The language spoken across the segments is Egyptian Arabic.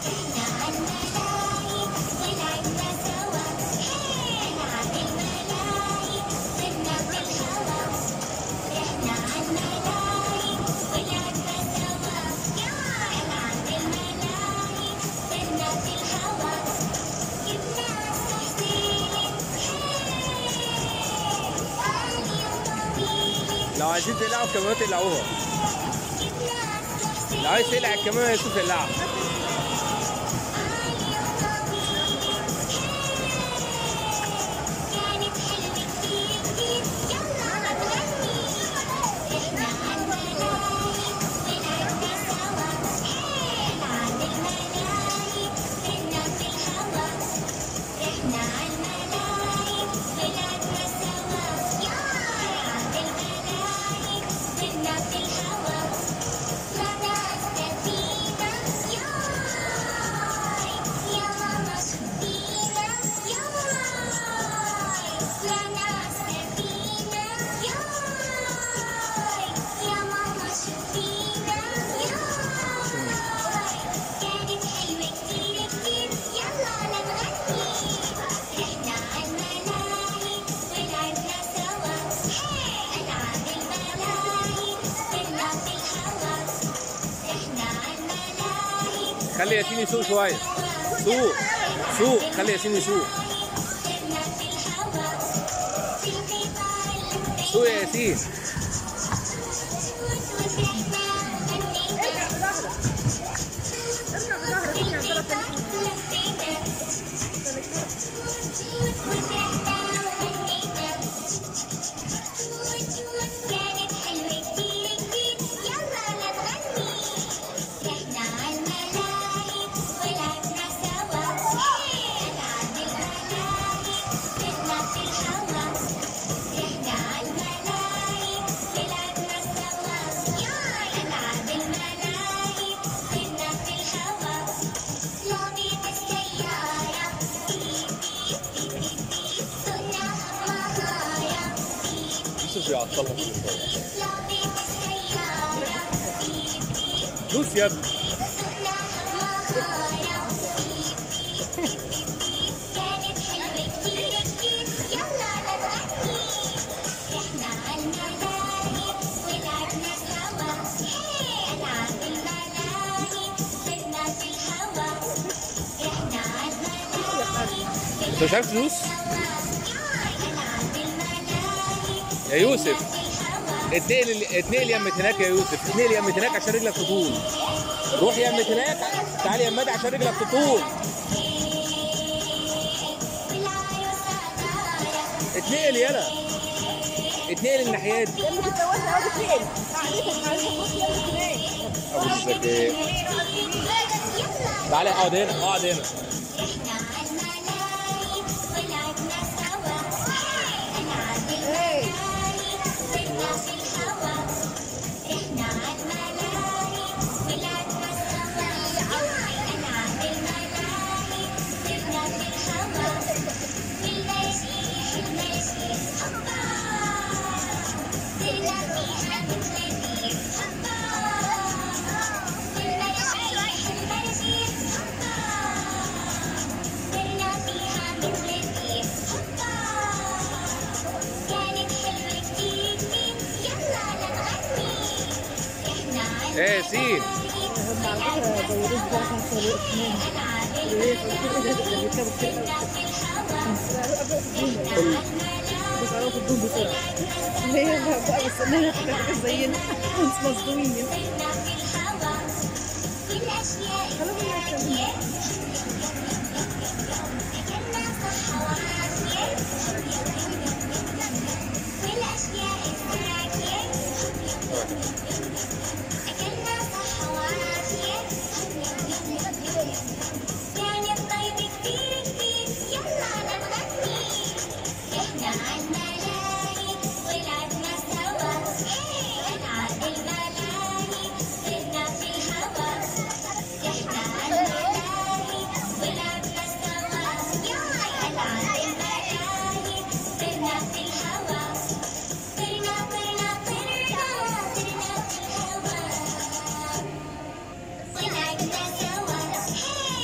لو عايزين تقلعوا الكاميرات تقلعوها لو عايز تقلع الكاميرا يا يوسف اقلعها كانت حلوة كتير كتير يلا نغني احنا عالملاهي ولعبنا سوا نلعب الملاهي كنا في الهوا احنا عالملاهي ولعبنا سوا نلعب الملاهي كنا في الهوا طلعنا السفينة ياي يا ماما شدينا ياي طلعنا السفينة ياي يا ماما شدينا ياي كانت حلوة كتير كتير يلا نغني احنا عالملاهي ولعبنا سوا ألعاب الملاهي كنا في الهوا احنا عالملاهي خلي ياسين يسوق شويه سوق سوق خلي ياسين يسوق كنا في الهوا في القطار سوق يا ياسين كانت حلوة كتير كتير يلا نغني رحنا عالملاهي ولعبنا سوا ألعاب الملاهي كنا في الهوا رحنا عالملاهي ولعبنا سوا ألعاب الملاهي كنا في الهوا لعبة السيارة بيب بيب بيب بيب بيب صرنا مهارة يوسف يعطلها لعبة السيارة بيب بيب دوس يا ابني صرنا مهارة كانت حلوة كتير كتير يلا نغني رحنا عالملاهي ولعبنا سوا ألعاب الملاهي صرنا في الهوا رحنا عالملاهي انت مش عارف تدوس ألعاب الملاهي يا يوسف في الهوا اتنقل اتنقل يمة هناك يا يوسف اتنقل يمة هناك عشان رجلك تطول روح يمة هناك تعالى يمة دي عشان رجلك تطول اتنقل يلا اتنقل الناحية دي لما تتجوزي اقعدي فين؟ قعدتك على الخطوط يلا فين؟ ابو الذكاء تعالى اقعد هنا اقعد هنا كانت حلوة كتير كتير يلا نغني احنا ايه يا ياسين هم على فكره بيروح بقى كان سريع اثنين ليه؟ بيركبوا كتير قوي بس عرفوا الدوم بسرعه ليه بقى بقى بس انا كده زينا مش مصدومين خلوهم يتكلموا كانت طيب كتير كتير يلا نغني احنا عالملاهي ولعبنا سوا ألعاب الملاهي صرنا في الهوا احنا عالملاهي ولعبنا سوا ألعاب الملاهي صرنا في الهوا طرنا طرنا طرنا طرنا في الهوا ولعبنا سوا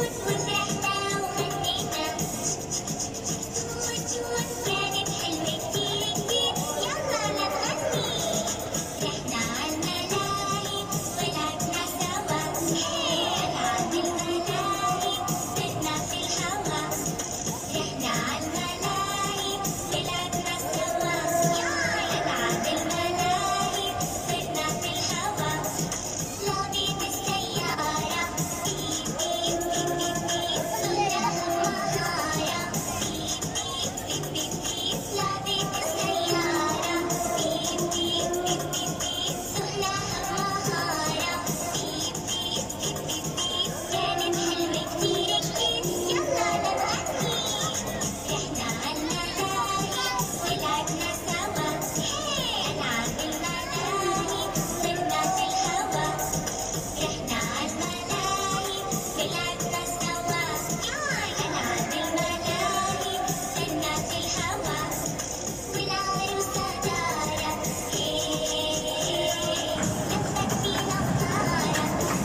توت وفرحنا وغنينا توت توت كانت حلوة كتير كتير يلا نغني رحنا عالملاهي ولعبنا سوا ألعاب الملاهي صرنا في الهوا رحنا عالملاهي ولعبنا سوا ألعاب الملاهي صرنا في الهوا لعبة السيارة بيب بيب بيب بيب بيب صرنا مهارة بيب بيب بيب بيب بيب لعبة السيارة بيب بيب بيب بيب بيب صرنا مهارة بيب بيب بيب بيب بيب كانت حلوة كتير كتير يلا نغني رحنا عالملاهي ولعبنا سوا ألعاب الملاهي صرنا في الهوا رحنا عالملاهي ولعبنا سوا ألعاب الملاهي صرنا في الهوا والعروسة دارة لفت بينا الطارة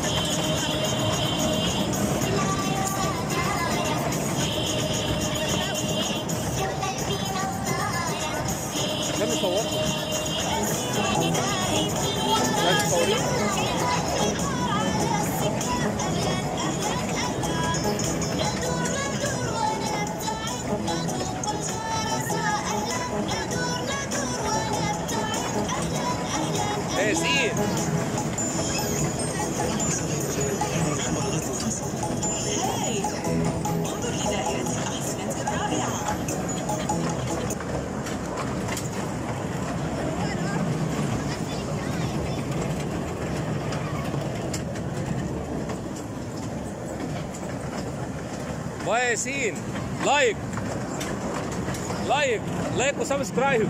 والعروسة دارة لفت بينا الطارة كم صورت كانت تصورين ايه سين انظر لدائرة الأحصنة الرابعة باي ياسين لايك لايك لايك وسبسكرايب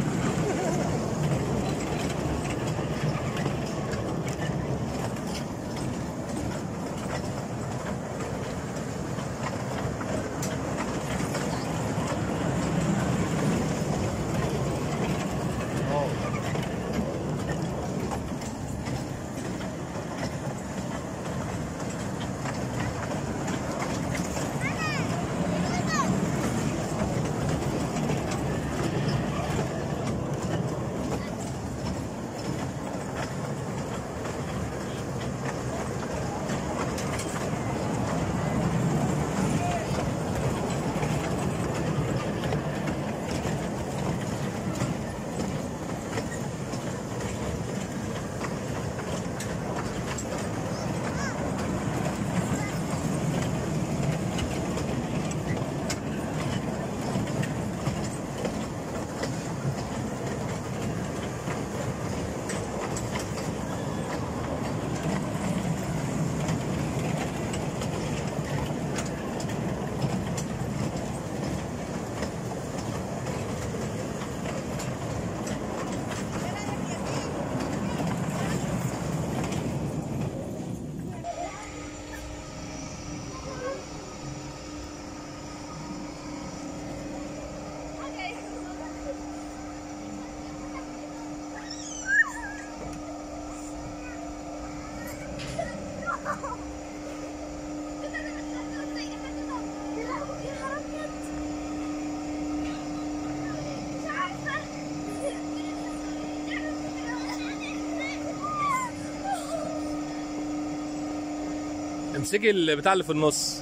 امسكي البتاع اللي في النص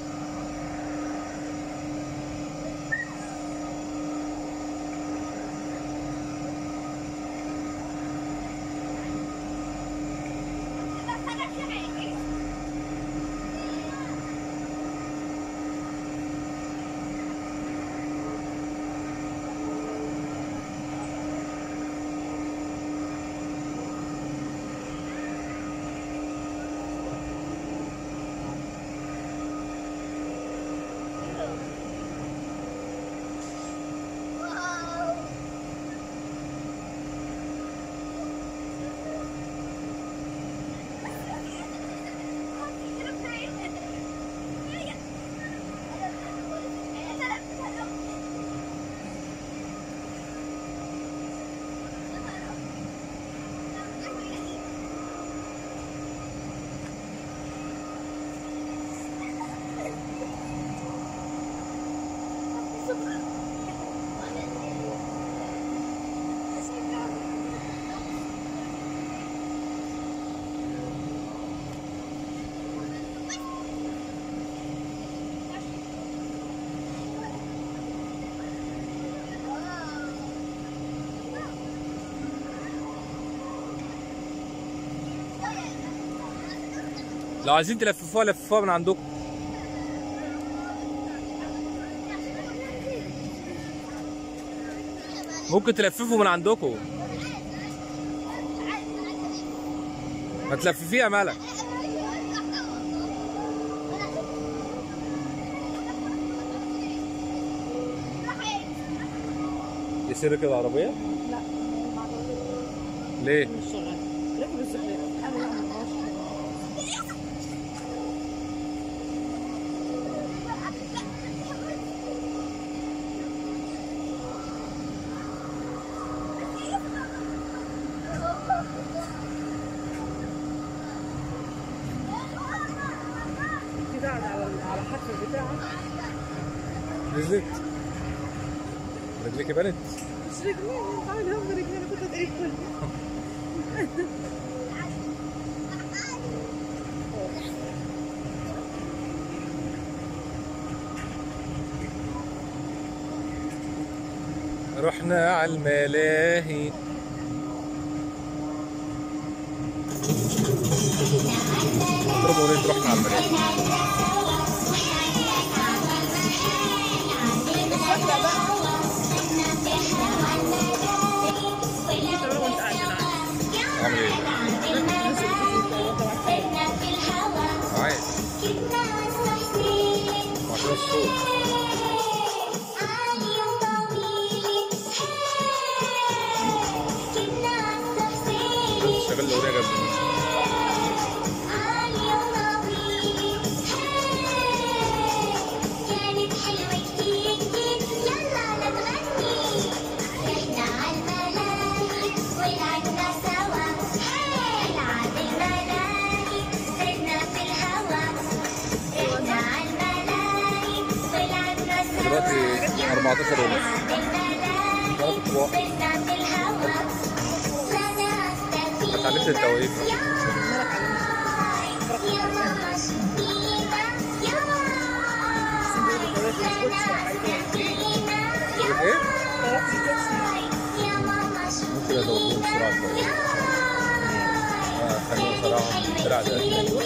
لو عايزين تلففوها لففوها من عندكم ممكن تلففوا من عندكم ما تلففيها مالك يصير كده عربية؟ لا ليه؟ مش شغال ركب الزحليقة انا لا ما بعرفش كده قاعد على على حافة بتاعك نزلت رجليك بنت مش رجلين تعالي هم رجلين كنت تاكل رحنا على الملاهي اضربوا وليد رحنا على الملاهي كده وانت قاعد هنا عامل ايه؟ عادي عشان الصوت شغل الاغنيه جنبي كانت حلوة كتير كتير يلا نتغني رحنا عالملاهي ولعبنا سوا ألعاب الملاهي صرنا في الهوا رحنا عالملاهي ولعبنا سوا دلوقتي 14 ونص الملاهي انا كنت بوقف صرنا في الهوا طلعنا السفينة اتعلمت التوقيف يا ماما شدينا يا قلت ايه؟ يا ماما ممكن ازودهم بسرعه شويه اه خليهم صراحه بسرعه ده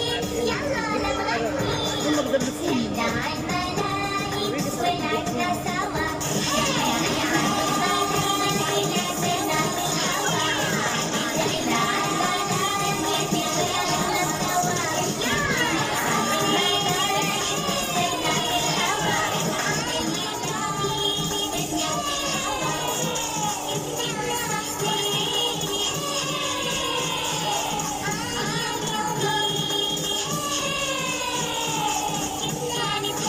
هم بيدلفوني كانت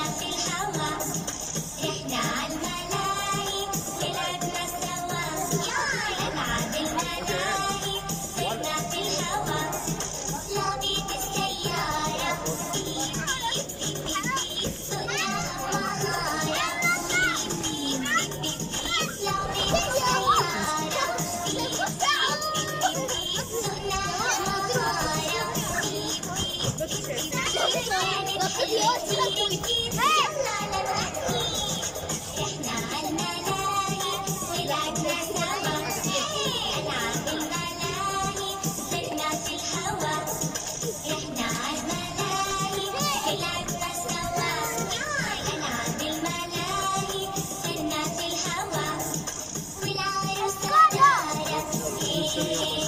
في الهوا رحنا عالملاهي ولعبنا سوا ألعاب الملاهي صرنا في الهوا لعبة السيارة بيب بيب بيب بيب سقناها بمهارة بيب بيب بيب بيب بيب لعبة السيارة بيب بيب بيب بيب بيب سقناها بمهارة بيب بيب رحنا عالملاهي ولعبنا سوا ألعاب الملاهي صرنا في الهوا رحنا عالملاهي ولعبنا سوا ألعاب الملاهي صرنا في الهوا والعروس دارة